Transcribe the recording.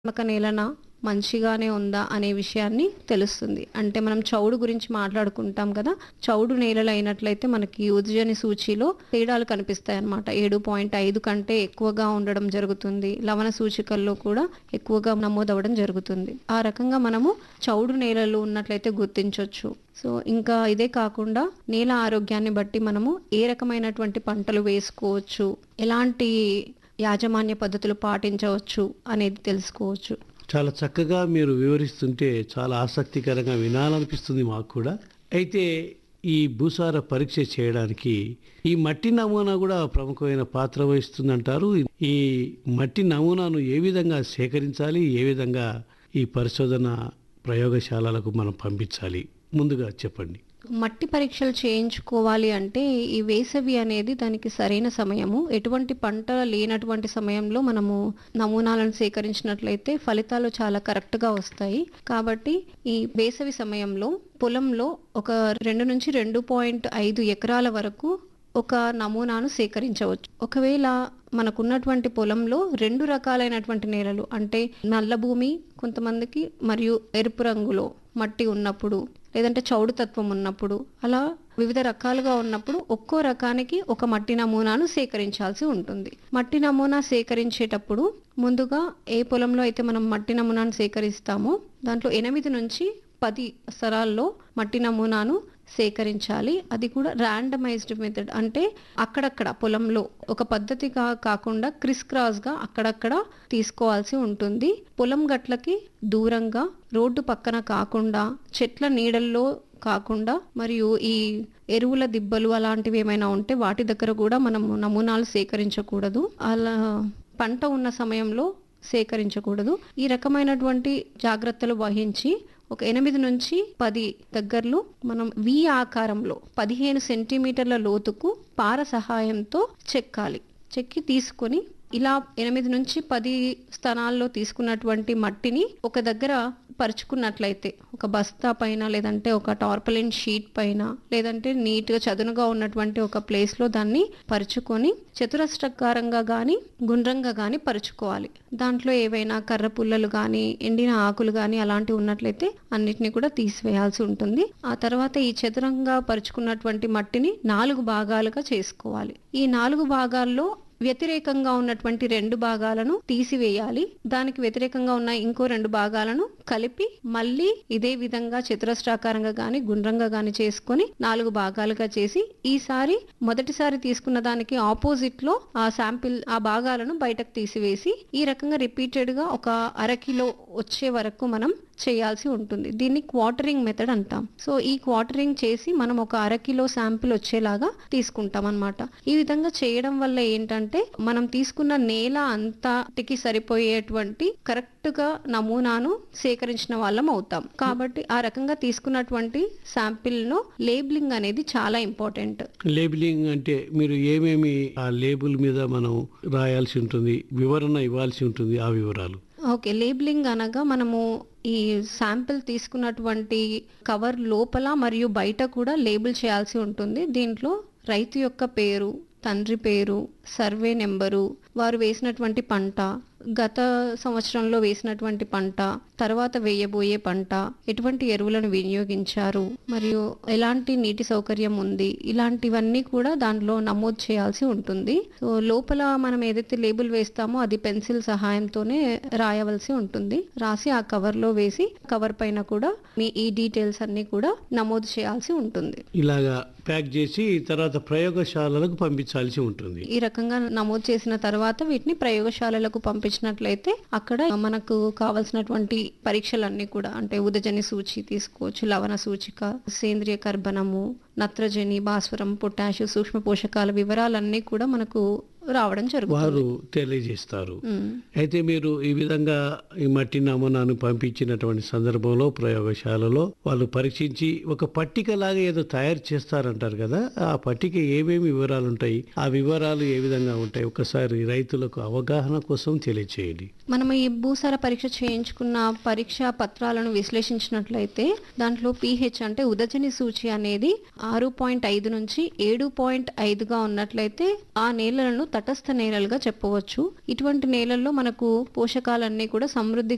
ఒక నేలన మంచిగానే ఉందా అనే విషయాన్ని తెలుస్తుంది అంటే మనం చౌడు గురించి మాట్లాడుకుంటాం కదా చౌడు నేలలు అయినట్లయితే మనకి ఉదజని సూచిలో తేడాలు కనిపిస్తాయి అన్నమాట ఏడు పాయింట్ ఐదు కంటే ఎక్కువగా ఉండడం జరుగుతుంది లవణ సూచికల్లో కూడా ఎక్కువగా నమోదవడం జరుగుతుంది ఆ రకంగా మనము చౌడు నేలలు ఉన్నట్లయితే గుర్తించవచ్చు సో ఇంకా ఇదే కాకుండా నేల ఆరోగ్యాన్ని బట్టి మనము ఏ రకమైనటువంటి పంటలు వేసుకోవచ్చు ఎలాంటి యాజమాన్య పద్ధతులు పాటించవచ్చు అనేది తెలుసుకోవచ్చు చాలా చక్కగా మీరు వివరిస్తుంటే చాలా ఆసక్తికరంగా వినాలనిపిస్తుంది మాకు కూడా అయితే ఈ భూసార పరీక్ష చేయడానికి ఈ మట్టి నమూనా కూడా ప్రముఖమైన పాత్ర వహిస్తుందంటారు ఈ మట్టి నమూనాను ఏ విధంగా సేకరించాలి ఏ విధంగా ఈ పరిశోధన ప్రయోగశాలలకు మనం పంపించాలి ముందుగా చెప్పండి మట్టి పరీక్షలు చేయించుకోవాలి అంటే ఈ వేసవి అనేది దానికి సరైన సమయము ఎటువంటి పంట లేనటువంటి సమయంలో మనము నమూనాలను సేకరించినట్లయితే ఫలితాలు చాలా కరెక్ట్గా వస్తాయి కాబట్టి ఈ వేసవి సమయంలో పొలంలో ఒక రెండు నుంచి రెండు పాయింట్ ఐదు ఎకరాల వరకు ఒక నమూనాను సేకరించవచ్చు ఒకవేళ మనకున్నటువంటి పొలంలో రెండు రకాలైనటువంటి నేలలు అంటే నల్ల భూమి కొంతమందికి మరియు ఎరుపు రంగులో మట్టి ఉన్నప్పుడు లేదంటే చౌడు తత్వం ఉన్నప్పుడు అలా వివిధ రకాలుగా ఉన్నప్పుడు ఒక్కో రకానికి ఒక మట్టి నమూనాను సేకరించాల్సి ఉంటుంది మట్టి నమూనా సేకరించేటప్పుడు ముందుగా ఏ పొలంలో అయితే మనం మట్టి నమూనాను సేకరిస్తామో దాంట్లో ఎనిమిది నుంచి పది స్థలాల్లో మట్టి నమూనాను సేకరించాలి అది కూడా ర్యాండమైజ్డ్ మెథడ్ అంటే అక్కడక్కడ పొలంలో ఒక పద్ధతిగా కాకుండా క్రిస్ క్రాస్గా అక్కడక్కడ తీసుకోవాల్సి ఉంటుంది పొలం గట్లకి దూరంగా రోడ్డు పక్కన కాకుండా చెట్ల నీడల్లో కాకుండా మరియు ఈ ఎరువుల దిబ్బలు అలాంటివి ఏమైనా ఉంటే వాటి దగ్గర కూడా మనం నమూనాలు సేకరించకూడదు అలా పంట ఉన్న సమయంలో సేకరించకూడదు ఈ రకమైనటువంటి జాగ్రత్తలు వహించి ఒక ఎనిమిది నుంచి పది దగ్గరలో మనం వి ఆకారంలో పదిహేను సెంటీమీటర్ల లోతుకు పార సహాయంతో చెక్కాలి చెక్కి తీసుకొని ఇలా ఎనిమిది నుంచి పది స్థానాల్లో తీసుకున్నటువంటి మట్టిని ఒక దగ్గర పరుచుకున్నట్లయితే ఒక బస్తా పైన లేదంటే ఒక టార్పలిన్ షీట్ పైన లేదంటే నీట్గా చదునుగా ఉన్నటువంటి ఒక ప్లేస్లో దాన్ని పరుచుకొని చతురస్రాకారంగా కానీ గుండ్రంగా కానీ పరుచుకోవాలి దాంట్లో ఏవైనా కర్ర పుల్లలు కానీ ఎండిన ఆకులు కానీ అలాంటివి ఉన్నట్లయితే అన్నిటిని కూడా తీసివేయాల్సి ఉంటుంది ఆ తర్వాత ఈ చతురంగా పరుచుకున్నటువంటి మట్టిని నాలుగు భాగాలుగా చేసుకోవాలి ఈ నాలుగు భాగాల్లో వ్యతిరేకంగా ఉన్నటువంటి రెండు భాగాలను తీసివేయాలి దానికి వ్యతిరేకంగా ఉన్న ఇంకో రెండు భాగాలను కలిపి మళ్ళీ ఇదే విధంగా చతురస్రాకారంగా గాని గుండ్రంగా గాని చేసుకొని నాలుగు భాగాలుగా చేసి ఈసారి మొదటిసారి తీసుకున్న దానికి ఆపోజిట్ లో ఆ శాంపిల్ ఆ భాగాలను బయటకు తీసివేసి ఈ రకంగా రిపీటెడ్ గా ఒక అరకిలో వచ్చే వరకు మనం చేయాల్సి ఉంటుంది దీన్ని క్వార్టరింగ్ మెథడ్ అంటాం సో ఈ క్వార్టరింగ్ చేసి మనం ఒక అరకిలో శాంపిల్ వచ్చేలాగా తీసుకుంటాం అన్నమాట ఈ విధంగా చేయడం వల్ల ఏంటంటే మనం తీసుకున్న నేల అంతటికి సరిపోయేటువంటి కరెక్ట్ గా నమూనాను సేకరించిన వాళ్ళం అవుతాం కాబట్టి ఆ రకంగా తీసుకున్నటువంటి శాంపిల్ ను లేబులింగ్ అనేది చాలా ఇంపార్టెంట్ లేబులింగ్ అంటే మీరు ఏమేమి ఆ లేబుల్ మీద మనం రాయాల్సి ఉంటుంది వివరణ ఇవ్వాల్సి ఉంటుంది ఆ వివరాలు ఓకే లేబులింగ్ అనగా మనము ఈ శాంపిల్ తీసుకున్నటువంటి కవర్ లోపల మరియు బయట కూడా లేబుల్ చేయాల్సి ఉంటుంది దీంట్లో రైతు యొక్క పేరు తండ్రి పేరు సర్వే నెంబరు వారు వేసినటువంటి పంట గత సంవత్సరంలో వేసినటువంటి పంట తర్వాత వేయబోయే పంట ఎటువంటి ఎరువులను వినియోగించారు మరియు ఎలాంటి నీటి సౌకర్యం ఉంది ఇలాంటివన్నీ కూడా దాంట్లో నమోదు చేయాల్సి ఉంటుంది సో లోపల మనం ఏదైతే లేబుల్ వేస్తామో అది పెన్సిల్ సహాయంతోనే రాయవలసి ఉంటుంది రాసి ఆ కవర్ లో వేసి కవర్ పైన కూడా మీ ఈ డీటెయిల్స్ అన్ని కూడా నమోదు చేయాల్సి ఉంటుంది ఇలాగా ప్యాక్ చేసి తర్వాత ప్రయోగశాలలకు పంపించాల్సి ఉంటుంది ఈ రకంగా నమోదు చేసిన తర్వాత వీటిని ప్రయోగశాలలకు పంపించినట్లయితే అక్కడ మనకు కావలసినటువంటి పరీక్షలన్నీ కూడా అంటే ఉదజని సూచి తీసుకోవచ్చు లవణ సూచిక సేంద్రియ కర్బనము నత్రజని భాస్వరం పొటాషు సూక్ష్మ పోషకాల వివరాలన్నీ కూడా మనకు రావడం జరుగుతుంది వారు తెలియజేస్తారు ఉమ్. అయితే మీరు ఈ విధంగా ఈ మట్టి నమూనాను పంపించినటువంటి సందర్భంలో ప్రయోగశాలలో వాళ్ళు పరీక్షించి ఒక పట్టిక లాగా ఏదో తయారు చేస్తారంటారు కదా ఆ పట్టిక ఏమేమి వివరాలు ఉంటాయి ఆ వివరాలు ఏ విధంగా ఉంటాయి ఒకసారి రైతులకు అవగాహన కోసం తెలియచేయండి మనం ఈ భూసార పరీక్ష చేయించుకున్న పరీక్షా పత్రాలను విశ్లేషించినట్లయితే దాంట్లో పీహెచ్ అంటే ఉదజని సూచి అనేది ఆరు పాయింట్ ఐదు నుంచి ఏడు పాయింట్ ఐదుగా ఉన్నట్లయితే ఆ నేలలను తటస్థ నేలలుగా చెప్పవచ్చు ఇటువంటి నేలల్లో మనకు పోషకాలన్నీ కూడా సమృద్ధిగా